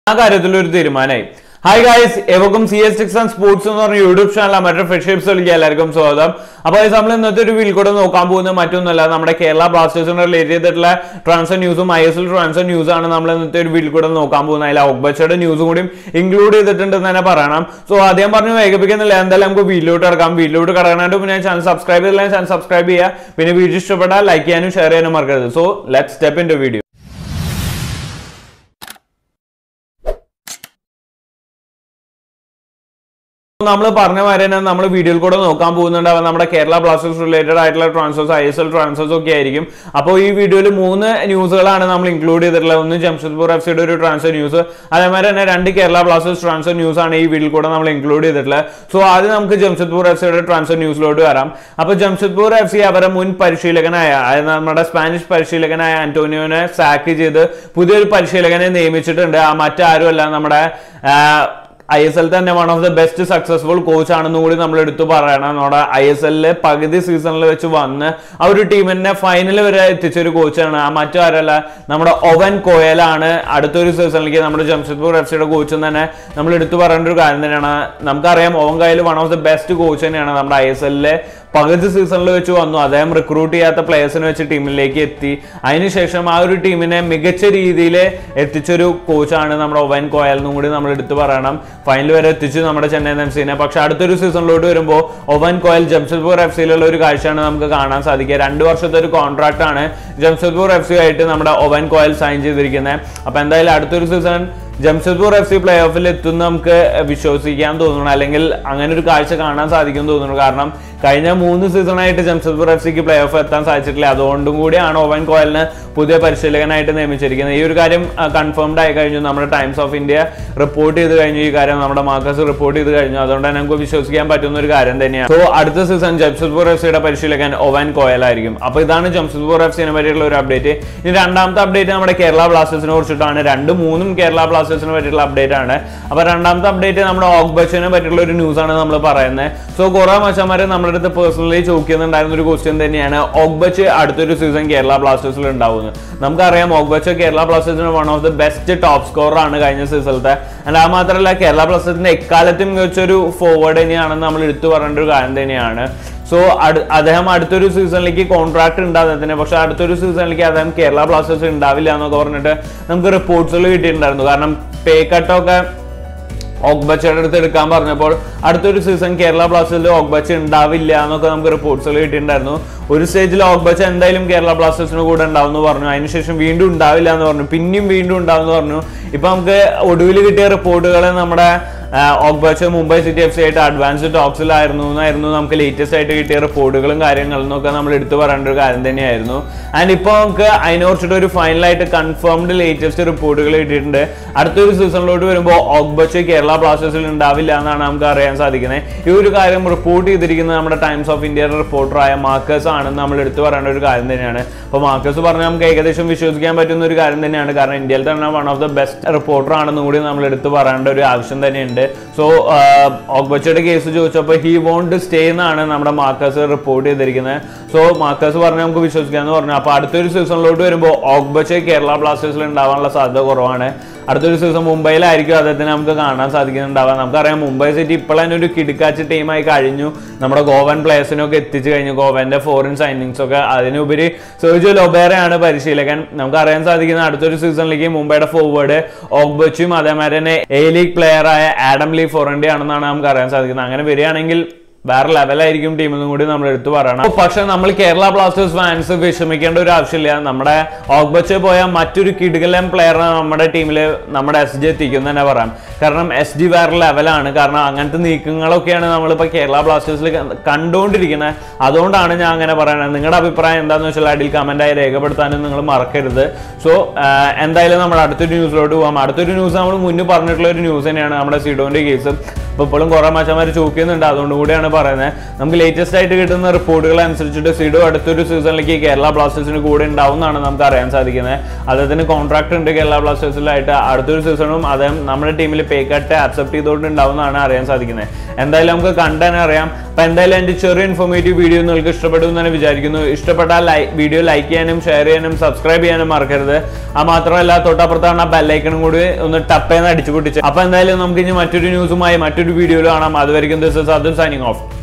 ആ കാര്യത്തിൽ ഒരു തീരുമാനമായി ഹായ് ഗായ്സ് എവർക്കും C S six and sports എന്ന് പറഞ്ഞ യൂട്യൂബ് ചാനൽ മറ്റേ ഫ്രണ്ട്ഷിപ്സ് കളിക്കുക എല്ലാവർക്കും സ്വാഗതം അപ്പോൾ നമ്മൾ ഇന്നത്തെ ഒരു വീൽ കൂടെ നോക്കാൻ പോകുന്നത് മറ്റൊന്നുമല്ല നമ്മുടെ കേരള ബ്ലാസ്റ്റേഴ്സിനെ റിലേറ്റ് ചെയ്തിട്ടുള്ള ട്രാൻസ്ഫർ ന്യൂസും I S L transfer news ആണ് നമ്മൾ ഇന്നത്തെ ഒരു വീൽ കൂടെ നോക്കാൻ പോകുന്നത് അതിൽ ഒക്ബച്ചയുടെ ന്യൂസും കൂടി ഇൻക്ലൂഡ് ചെയ്തിട്ടുണ്ടെന്ന് തന്നെ പറയണം സോ ആദ്യം പറഞ്ഞു വേഗപ്പിക്കുന്നില്ല എന്തായാലും നമുക്ക് വീട്ടിലോട്ട് കിടക്കാം വീട്ടിലോട്ട് കിടക്കാനായിട്ട് പിന്നെ ചാനൽ സബ്സ്ക്രൈബ് ചെയ്തില്ല ചാനൽ സബ്സ്ക്രൈബ് ചെയ്യുക പിന്നെ വീഡിയോ ഇഷ്ടപ്പെട്ടാൽ ലൈക്ക് ചെയ്യാനും ഷെയർ ചെയ്യാനും മറക്കരുത് so let step in video നമ്മൾ പറഞ്ഞ മാതിരി തന്നെ നമ്മൾ വീഡിയോയിൽ കൂടെ നോക്കാൻ പോകുന്നുണ്ട് അവ നമ്മുടെ കേരള ബ്ലാസ്റ്റേഴ്സ് റിലേറ്റഡ് ആയിട്ടുള്ള transfers I S L transfers ഒക്കെ ആയിരിക്കും അപ്പോൾ ഈ വീഡിയോയിൽ മൂന്ന് ന്യൂസുകളാണ് നമ്മൾ ഇൻക്ലൂഡ് ചെയ്തിട്ടുള്ളത് ഒന്ന് ജംഷഡ്പൂർ എഫ് സിയുടെ ഒരു ട്രാൻസ്ഫർ ന്യൂസ് അതേമാതിരി തന്നെ രണ്ട് കേരള ബ്ലാസ്റ്റേഴ്സ് ട്രാൻസ്ഫർ ന്യൂസ് ആണ് ഈ വീഡിയോയിൽ കൂടെ നമ്മൾ ഇൻക്ലൂഡ് ചെയ്തിട്ടുള്ളത് സോ ആദ്യം നമുക്ക് ജംഷഡ്പൂർ എഫ് സിയുടെ ട്രാൻസ്ഫർ ന്യൂസിലോട്ട് വരാം അപ്പോൾ ജംഷഡ്പൂർ എഫ് സി അവരെ മുൻ പരിശീലകനായ അതായത് നമ്മുടെ സ്പാനിഷ് പരിശീലകനായ ആന്റോണിയോനെ സാക്ക് ചെയ്ത് പുതിയൊരു പരിശീലകനെ നിയമിച്ചിട്ടുണ്ട് ആ മറ്റാരുമല്ല നമ്മുടെ ആ, ഐ എസ് എൽ തന്നെ one of the best successful coach ആണെന്ന് കൂടി നമ്മൾ എടുത്തു പറയണം നമ്മുടെ ഐ എസ് എല്ലിലെ പകുതി സീസണിൽ വെച്ച് വന്ന് ആ ഒരു ടീമിനെ ഫൈനൽ വരെ എത്തിച്ച ഒരു കോച്ചാണ് ആ മറ്റാരല്ല നമ്മുടെ ഒവൻ കോയലാണ് അടുത്തൊരു സീസണിലേക്ക് നമ്മുടെ ജംഷഡ്പൂർ എഫ് സിയുടെ കോച്ച് തന്നെ നമ്മൾ എടുത്തു പറയേണ്ട ഒരു കാര്യം തന്നെയാണ് നമുക്കറിയാം Owen Coyle one of the best coach തന്നെയാണ് നമ്മുടെ ഐ എസ് എല്ലിലെ പകുതി സീസണിൽ വെച്ച് വന്നു അദ്ദേഹം റിക്രൂട്ട് ചെയ്യാത്ത പ്ലേയേഴ്സിനെ വെച്ച് ടീമിലേക്ക് എത്തി അതിനുശേഷം ആ ഒരു ടീമിനെ മികച്ച രീതിയിൽ എത്തിച്ചൊരു കോച്ചാണ് നമ്മുടെ ഒവൻ കോയൽ എന്നും കൂടി നമ്മൾ എടുത്തു പറയണം ഫൈനൽ വരെ എത്തിച്ചു നമ്മുടെ ചെന്നൈ എം സിനെ പക്ഷെ അടുത്തൊരു സീസണിലോട്ട് വരുമ്പോൾ ഒവൻ കോയൽ ജംഷഡ്പൂർ എഫ് സിയിലുള്ള ഒരു കാഴ്ചയാണ് നമുക്ക് കാണാൻ സാധിക്കുക രണ്ട് വർഷത്തെ ഒരു കോൺട്രാക്ട് ആണ് ജംഷഡ്പൂർ എഫ് സി ആയിട്ട് നമ്മുടെ ഒവൻ കോയൽ സൈൻ ചെയ്തിരിക്കുന്നത് അപ്പൊ എന്തായാലും അടുത്തൊരു season Jamshedpur F C play ഓഫിൽ എത്തുന്ന നമുക്ക് വിശ്വസിക്കാൻ തോന്നുന്നു അല്ലെങ്കിൽ അങ്ങനെ ഒരു കാഴ്ച കാണാൻ സാധിക്കും തോന്നുന്നു കാരണം കഴിഞ്ഞ മൂന്ന് സീസണായിട്ട് ജംഷഡ്പൂർ എഫ് സിക്ക് പ്ലേ ഓഫ് എത്താൻ സാധിച്ചിട്ടില്ല അതുകൊണ്ടും കൂടിയാണ് ഓവൻ കോയലിന് പുതിയ പരിശീലകനായിട്ട് നിയമിച്ചിരിക്കുന്നത് ഈ ഒരു കാര്യം കൺഫേംഡ് ആയി കഴിഞ്ഞു നമ്മുടെ ടൈംസ് ഓഫ് ഇന്ത്യ റിപ്പോർട്ട് ചെയ്ത് കഴിഞ്ഞു ഈ കാര്യം നമ്മുടെ മാർക്കസ് റിപ്പോർട്ട് ചെയ്ത് കഴിഞ്ഞു അതുകൊണ്ട് തന്നെ നമുക്ക് വിശ്വസിക്കാൻ പറ്റുന്ന ഒരു കാര്യം തന്നെയാണ് സോ അടുത്ത സീസൺ ജംഷഡ്പൂർ എഫ് സിയുടെ പരിശീലകൻ ഓവൻ കോയൽ ആയിരിക്കും അപ്പൊ ഇതാണ് ജംഷഡ്പൂർ എഫ് സിനെ പറ്റിയുള്ള ഒരു അപ്ഡേറ്റ് ഇനി രണ്ടാമത്തെ അപ്ഡേറ്റ് നമ്മുടെ കേരള ബ്ലാസ്റ്റേഴ്സിനെ കുറിച്ചിട്ടാണ് രണ്ടും മൂന്നും കേരള ബ്ലാസ്റ്റേഴ്സിനെ പറ്റിയുള്ള അപ്ഡേറ്റ് ആണ് അപ്പൊ രണ്ടാമത്തെ അപ്ഡേറ്റ് നമ്മുടെ ഓഗ്ബച്ചിനെ പറ്റിയുള്ള ഒരു ന്യൂസ് ആണ് നമ്മൾ പറയുന്നത് സോ കുറെ മച്ചന്മാരെ നമ്മുടെ അടുത്ത് പേഴ്സണലി ചോദിക്കുന്നുണ്ടായിരുന്ന ഒരു ക്വസ്റ്റ്യൻ തന്നെയാണ് ഓഗ്ബച്ച് അടുത്തൊരു സീസൺ കേരള ബ്ലാസ്റ്റേഴ്സിൽ ഉണ്ടാവുന്നത് നമുക്കറിയാം ഓഗ്ബച്ച് കേരള ബ്ലാസ്റ്റേഴ്സിന് one of the best top scorer ആണ് കഴിഞ്ഞ സീസണത്തെ ആൻഡ് ആ മാത്രമല്ല കേരള ബ്ലാസ്റ്റേഴ്സിന്റെ എക്കാലത്തും മികച്ചൊരു ഫോർവേഡ് തന്നെയാണെന്ന് നമ്മൾ എടുത്തു പറയേണ്ട ഒരു കാര്യം തന്നെയാണ് സോ അദ്ദേഹം അടുത്തൊരു സീസണിലേക്ക് കോൺട്രാക്ട് ഉണ്ട് അദ്ദേഹത്തിന് പക്ഷെ അടുത്തൊരു സീസണിലേക്ക് അദ്ദേഹം കേരള ബ്ലാസ്റ്റേഴ്സ് ഉണ്ടാവില്ല എന്നൊക്കെ പറഞ്ഞിട്ട് നമുക്ക് റിപ്പോർട്ട്സുകൾ കിട്ടിയിട്ടുണ്ടായിരുന്നു കാരണം പേ കട്ടൊക്കെ ഓഗ്ബച്ചയുടെ അടുത്ത് എടുക്കാൻ പറഞ്ഞപ്പോൾ അടുത്തൊരു സീസൺ കേരള ബ്ലാസ്റ്റേഴ്സിൽ ഓഗ്ബച്ച ഉണ്ടാവില്ല എന്നൊക്കെ നമുക്ക് റിപ്പോർട്ട്സുകൾ കിട്ടിയിട്ടുണ്ടായിരുന്നു ഒരു സ്റ്റേജിൽ ഓഗ്ബച്ച എന്തായാലും കേരള ബ്ലാസ്റ്റേഴ്സിന് കൂടെ ഉണ്ടാവും എന്ന് പറഞ്ഞു അതിനുശേഷം വീണ്ടും ഉണ്ടാവില്ല എന്ന് പറഞ്ഞു പിന്നെയും വീണ്ടും ഉണ്ടാവും എന്ന് പറഞ്ഞു ഇപ്പൊ നമുക്ക് ഒടുവിൽ കിട്ടിയ റിപ്പോർട്ടുകൾ നമ്മുടെ Ogbeche Mumbai city F C ആയിട്ട് അഡ്വാൻസ്ഡ് ടോക്സിലായിരുന്നു എന്നായിരുന്നു നമുക്ക് ലേറ്റസ്റ്റ് ആയിട്ട് കിട്ടിയ റിപ്പോർട്ടുകളും കാര്യങ്ങളും ഒക്കെ നമ്മൾ എടുത്തു പറയേണ്ട ഒരു കാര്യം തന്നെയായിരുന്നു ആൻഡ് ഇപ്പോൾ നമുക്ക് അതിനെക്കുറിച്ചിട്ട് ഒരു ഫൈനലായിട്ട് കൺഫേംഡ് ലേറ്റസ്റ്റ് റിപ്പോർട്ടുകൾ കിട്ടിയിട്ടുണ്ട് അടുത്തൊരു സീസണിലോട്ട് വരുമ്പോൾ ഓഗ്ബച്ച് കേരള ബ്ലാസ്റ്റേഴ്സിൽ ഉണ്ടാവില്ല എന്നാണ് നമുക്ക് അറിയാൻ സാധിക്കുന്നത് ഈ ഒരു കാര്യം റിപ്പോർട്ട് ചെയ്തിരിക്കുന്നത് നമ്മുടെ ടൈംസ് ഓഫ് ഇന്ത്യയുടെ റിപ്പോർട്ടറായ മാർക്കസ് ആണെന്ന് നമ്മൾ എടുത്തു പറയേണ്ട ഒരു കാര്യം തന്നെയാണ് അപ്പോൾ മാർക്കസ് പറഞ്ഞാൽ നമുക്ക് ഏകദേശം വിശ്വസിക്കാൻ പറ്റുന്ന ഒരു കാര്യം തന്നെയാണ് കാരണം ഇന്ത്യയിൽ തന്നെ one of the best reporter ആണെന്നും കൂടി നമ്മൾ എടുത്തു പറയേണ്ട ഒരു ആവശ്യം തന്നെയുണ്ട് സോ ഓഗ്ബച്ചയുടെ കേസ് ചോദിച്ചപ്പോൾ ഹി വോണ്ട് സ്റ്റേ എന്നാണ് നമ്മുടെ മാർക്കസ് റിപ്പോർട്ട് ചെയ്തിരിക്കുന്നത് സോ മാർക്കസ് പറഞ്ഞാൽ നമുക്ക് വിശ്വസിക്കാമെന്ന് പറഞ്ഞു അപ്പോൾ അടുത്തൊരു സീസണിലോട്ട് വരുമ്പോൾ ഓഗ്ബച്ച കേരള ബ്ലാസ്റ്റേഴ്സിൽ ഉണ്ടാവാനുള്ള സാധ്യത കുറവാണ് അടുത്തൊരു സീസൺ മുംബൈയിലായിരിക്കും അദ്ദേഹത്തിന് നമുക്ക് കാണാൻ സാധിക്കുന്നുണ്ടാവുക നമുക്കറിയാം മുംബൈ സിറ്റി ഇപ്പോൾ തന്നെ ഒരു കിടുക്കാച്ച ടീമായി കഴിഞ്ഞു നമ്മുടെ ഗോവൻ പ്ലേയേഴ്സിനൊക്കെ എത്തിച്ചു കഴിഞ്ഞു ഗോവന്റെ ഫോറിൻ സൈനിങ്സ് ഒക്കെ അതിനുപരി സെർജോ ലൊബേറയാണ് പരിശീലകൻ നമുക്ക് അറിയാൻ സാധിക്കുന്ന അടുത്തൊരു സീസണിലേക്ക് മുംബൈയുടെ ഫോർവേഡ് ഓഗ്ബച്ചും അതേമാതിരി തന്നെ എ ലീഗ് പ്ലെയർ ആയ ആഡം ലീ ഫോറൻഡി ആണെന്നാണ് നമുക്ക് അറിയാൻ സാധിക്കുന്നത് അങ്ങനെ വരികയാണെങ്കിൽ വേറെ ലെവലായിരിക്കും ടീമെന്നും കൂടി നമ്മൾ എടുത്തു പറയണം പക്ഷെ നമ്മൾ കേരള ബ്ലാസ്റ്റേഴ്സ് ഫാൻസ് വിഷമിക്കേണ്ട ഒരു ആവശ്യമില്ല നമ്മുടെ ഓഗ്ബച്ച് പോയ മറ്റൊരു കിടുകലം പ്ലെയറിനെ നമ്മുടെ ടീമിൽ നമ്മുടെ എസ് ജി എത്തിക്കും തന്നെ പറയാം കാരണം എസ് ജി വേറെ ലെവലാണ് കാരണം അങ്ങനത്തെ നീക്കങ്ങളൊക്കെയാണ് നമ്മളിപ്പോൾ കേരള ബ്ലാസ്റ്റേഴ്സിൽ കണ്ടുകൊണ്ടിരിക്കുന്നത് അതുകൊണ്ടാണ് ഞാൻ അങ്ങനെ പറയുന്നത് നിങ്ങളുടെ അഭിപ്രായം എന്താണെന്ന് വെച്ചാൽ അടിയിൽ കമൻറ്റായി രേഖപ്പെടുത്താനും നിങ്ങൾ മറക്കരുത് സോ എന്തായാലും നമ്മൾ അടുത്തൊരു ന്യൂസിലോട്ട് പോകാം അടുത്തൊരു ന്യൂസ് നമ്മൾ മുന്നേ പറഞ്ഞിട്ടുള്ള ഒരു ന്യൂസ് തന്നെയാണ് നമ്മുടെ സിഡോന്റെ കേസ് അപ്പോൾ ഇപ്പോഴും കുറേ മച്ചന്മാർ ചോദിക്കുന്നുണ്ട് അതുകൊണ്ട് കൂടിയാണ് പറയുന്നത് നമുക്ക് ലേറ്റസ്റ്റ് ആയിട്ട് കിട്ടുന്ന റിപ്പോർട്ടുകൾ അനുസരിച്ചിട്ട് സിഡു അടുത്തൊരു സീസണിലേക്ക് കേരള ബ്ലാസ്റ്റേഴ്സിന് കൂടെ ഉണ്ടാവും എന്നാണ് നമുക്ക് അറിയാൻ സാധിക്കുന്നത് അദ്ദേഹത്തിന് കോൺട്രാക്ട് ഉണ്ട് കേരള ബ്ലാസ്റ്റേഴ്സിലായിട്ട് അടുത്തൊരു സീസണും അദ്ദേഹം നമ്മുടെ ടീമിൽ പേ കട്ട് അക്സെപ്റ്റ് ചെയ്തുകൊണ്ട് ഉണ്ടാവുമെന്നാണ് അറിയാൻ സാധിക്കുന്നത് എന്തായാലും നമുക്ക് കണ്ടാൻ അറിയാം അപ്പൊ എന്തായാലും എൻ്റെ ചെറിയ ഇൻഫോർമേറ്റീവ് വീഡിയോ നിങ്ങൾക്ക് ഇഷ്ടപ്പെടും എന്ന് തന്നെ വിചാരിക്കുന്നു ഇഷ്ടപ്പെട്ടാൽ ലൈ വീഡിയോ ലൈക്ക് ചെയ്യാനും ഷെയർ ചെയ്യാനും സബ്സ്ക്രൈബ് ചെയ്യാനും മറക്കരുത് ആ മാത്രമല്ല തൊട്ടപ്പുറത്താണ് ആ ബെല്ലൈക്കണും കൂടി ഒന്ന് ടപ്പേന്ന് അടിച്ചു പൊട്ടിച്ച് അപ്പൊ എന്തായാലും നമുക്ക് ഇനി മറ്റൊരു ന്യൂസുമായി മറ്റൊരു വീഡിയോയിൽ കാണാം അതുവരെയും ദിസ് ഇസ് അതും സൈനിങ് ഓഫ്